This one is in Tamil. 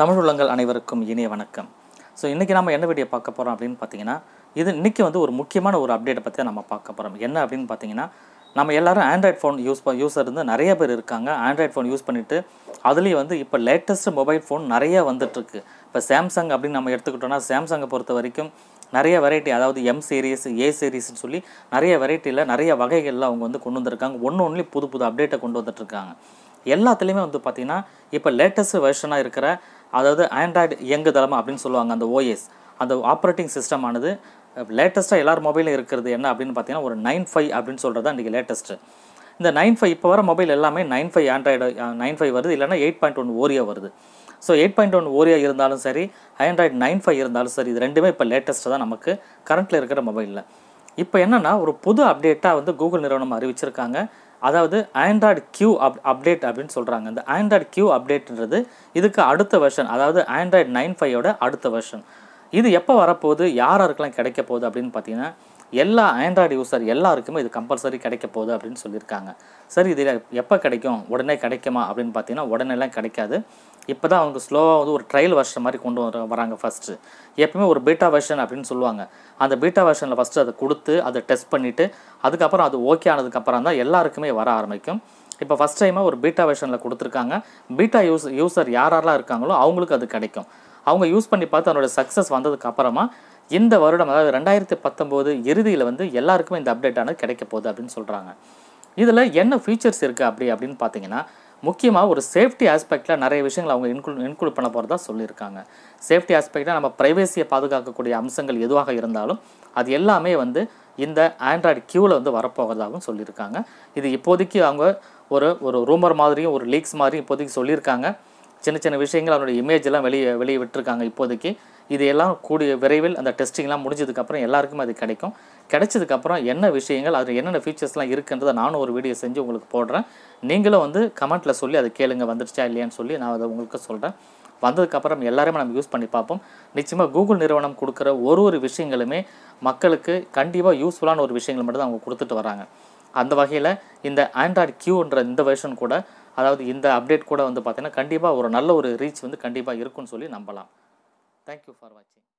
தமிழ் உள்ளங்கள் அனைவருக்கும் இனிய வணக்கம் ஸோ இன்றைக்கி நம்ம என்ன வீடியோ பார்க்க போகிறோம் அப்படின்னு பார்த்தீங்கன்னா இது இன்றைக்கி வந்து ஒரு முக்கியமான ஒரு அப்டேட்டை பற்றி நம்ம பார்க்க போகிறோம் என்ன அப்படின்னு பார்த்தீங்கன்னா நம்ம எல்லாரும் ஆண்ட்ராய்ட் ஃபோன் யூஸ் யூஸர் இருந்து நிறைய பேர் இருக்காங்க ஆண்ட்ராய்ட் ஃபோன் யூஸ் பண்ணிவிட்டு அதுலேயும் வந்து இப்போ லேட்டஸ்ட் மொபைல் ஃபோன் நிறைய வந்துட்டுருக்கு இப்போ சாம்சங் அப்படின்னு நம்ம எடுத்துக்கிட்டோம்னா சாம்சங்கை பொறுத்த வரைக்கும் நிறைய வெரைட்டி அதாவது எம் சீரிஸ் ஏ சீரிஸ்னு சொல்லி நிறைய வெரைட்டியில் நிறைய வகைகளில் அவங்க வந்து கொண்டு வந்திருக்காங்க ஒன்று ஒன்றுலேயும் புது புது அப்டேட்டை கொண்டு வந்துட்டுருக்காங்க எல்லாத்துலேயுமே வந்து பார்த்திங்கன்னா இப்போ லேட்டஸ்ட் வெர்ஷனாக இருக்கிற அதாவது ஆண்ட்ராய்டு இயங்குதளம் அப்படின்னு சொல்லுவாங்க அந்த ஓஎஸ் அந்த ஆப்ரேட்டிங் சிஸ்டம் ஆனது லேட்டஸ்ட்டாக எல்லார் மொபைலும் இருக்கிறது என்ன அப்படின்னு பார்த்தீங்கன்னா ஒரு நைன் ஃபைவ் அப்படின்னு சொல்கிறது தான் இன்றைக்கி லேட்டஸ்ட்டு இந்த நைன் ஃபைவ் இப்போ வர மொபைல் எல்லாமே nine five Android nine five வருது இல்லைனா எயிட் பாயிண்ட் ஒன் ஓரியோ வருது so eight point one Oreo இருந்தாலும் சரி ஆண்ட்ராய்டு நைன் ஃபைவ் இருந்தாலும் சரி இது ரெண்டுமே இப்போ லேட்டஸ்ட்டு தான் நமக்கு கரண்ட்டில் இருக்கிற மொபைலில் இப்போ என்னென்னா ஒரு புது அப்டேட்டாக வந்து கூகுள் நிறுவனம் அறிவிச்சிருக்காங்க அதாவது ஆண்ட்ராய்டு கியூ அப் அப்டேட் அப்படின்னு சொல்கிறாங்க இந்த ஆண்ட்ராய்டு கியூ அப்டேட்ன்றது இதுக்கு அடுத்த வெர்ஷன் அதாவது ஆண்ட்ராய்டு நைன் ஃபைவோட அடுத்த வெர்ஷன் இது எப்போ வரப்போகுது யார் யாருக்கெல்லாம் கிடைக்க போகுது அப்படின்னு பார்த்தீங்கன்னா எல்லா ஆண்ட்ராய்டு யூசர் எல்லாருக்குமே இது கம்பல்சரி கிடைக்க போகுது அப்படின்னு சொல்லியிருக்காங்க சரி இது எப்போ கிடைக்கும் உடனே கிடைக்குமா அப்படின்னு பார்த்தீங்கன்னா உடனேலாம் கிடைக்காது இப்போ தான் அவங்க ஸ்லோவாக வந்து ஒரு ட்ரையல் வெர்ஷன் மாதிரி கொண்டு வர வராங்க ஃபஸ்ட்டு எப்பவுமே ஒரு பீட்டா வெர்ஷன் அப்படின்னு சொல்லுவாங்க அந்த பீட்டா வெர்ஷனில் ஃபஸ்ட்டு அதை கொடுத்து அதை டெஸ்ட் பண்ணிவிட்டு அதுக்கப்புறம் அது ஓகே ஆனதுக்கப்புறம் தான் எல்லாருக்குமே வர ஆரம்பிக்கும் இப்போ ஃபஸ்ட் டைமாக ஒரு பீட்டா வெர்ஷனில் கொடுத்துருக்காங்க பீட்டா யூஸ் யூசர் யாரெல்லாம் இருக்காங்களோ அவங்களுக்கு அது கிடைக்கும் அவங்க யூஸ் பண்ணி பார்த்து அதனோட சக்ஸஸ் வந்ததுக்கு அப்புறமா இந்த வருடம் அதாவது ரெண்டாயிரத்தி பத்தொம்போது இறுதியில் வந்து எல்லாருக்குமே இந்த அப்டேட் ஆனது கிடைக்க போகுது அப்படின்னு சொல்கிறாங்க இதில் என்ன ஃபீச்சர்ஸ் இருக்குது அப்படி அப்படின்னு பார்த்தீங்கன்னா முக்கியமாக ஒரு சேஃப்டி ஆஸ்பெக்டில் நிறைய விஷயங்கள் அவங்க இன்க்ளூ இன்க்ளூட் பண்ண போகிறதா சொல்லியிருக்காங்க சேஃப்டி ஆஸ்பெக்டில் நம்ம ப்ரைவேசியை பாதுகாக்கக்கூடிய அம்சங்கள் எதுவாக இருந்தாலும் அது எல்லாமே வந்து இந்த ஆண்ட்ராய்டு கியூவில் வந்து வரப்போகிறதாகவும் சொல்லியிருக்காங்க இது இப்போதைக்கு அவங்க ஒரு ஒரு ரூமர் மாதிரியும் ஒரு லீக்ஸ் மாதிரியும் இப்போதைக்கு சொல்லியிருக்காங்க சின்ன சின்ன விஷயங்கள் அவனுடைய இமேஜ் எல்லாம் வெளியே வெளியே விட்டுருக்காங்க இப்போதைக்கு இது எல்லாம் கூடிய விரைவில் அந்த டெஸ்டிங்லாம் முடிஞ்சதுக்கப்புறம் எல்லாருக்குமே அது கிடைக்கும் கிடைச்சதுக்கப்புறம் என்ன விஷயங்கள் அதில் என்னென்ன ஃபீச்சர்ஸ்லாம் இருக்குன்றதை நானும் ஒரு வீடியோ செஞ்சு உங்களுக்கு போடுறேன் நீங்களும் வந்து கமெண்ட்டில் சொல்லி அதை கேளுங்க வந்துடுச்சா இல்லையான்னு சொல்லி நான் அதை உங்களுக்கு சொல்கிறேன் வந்ததுக்கப்புறம் எல்லாருமே நம்ம யூஸ் பண்ணி பார்ப்போம் நிச்சயமாக கூகுள் நிறுவனம் கொடுக்குற ஒரு ஒரு விஷயங்களுமே மக்களுக்கு கண்டிப்பாக யூஸ்ஃபுல்லான ஒரு விஷயங்கள் மட்டும் தான் அவங்க கொடுத்துட்டு வராங்க அந்த வகையில் இந்த ஆண்ட்ராய்டு கியூன்ற இந்த வெர்ஷன் கூட அதாவது இந்த அப்டேட் கூட வந்து பார்த்தீங்கன்னா கண்டிப்பாக ஒரு நல்ல ஒரு ரீச் வந்து கண்டிப்பாக இருக்குன்னு சொல்லி நம்பலாம் தேங்க்யூ ஃபார் வாட்சிங்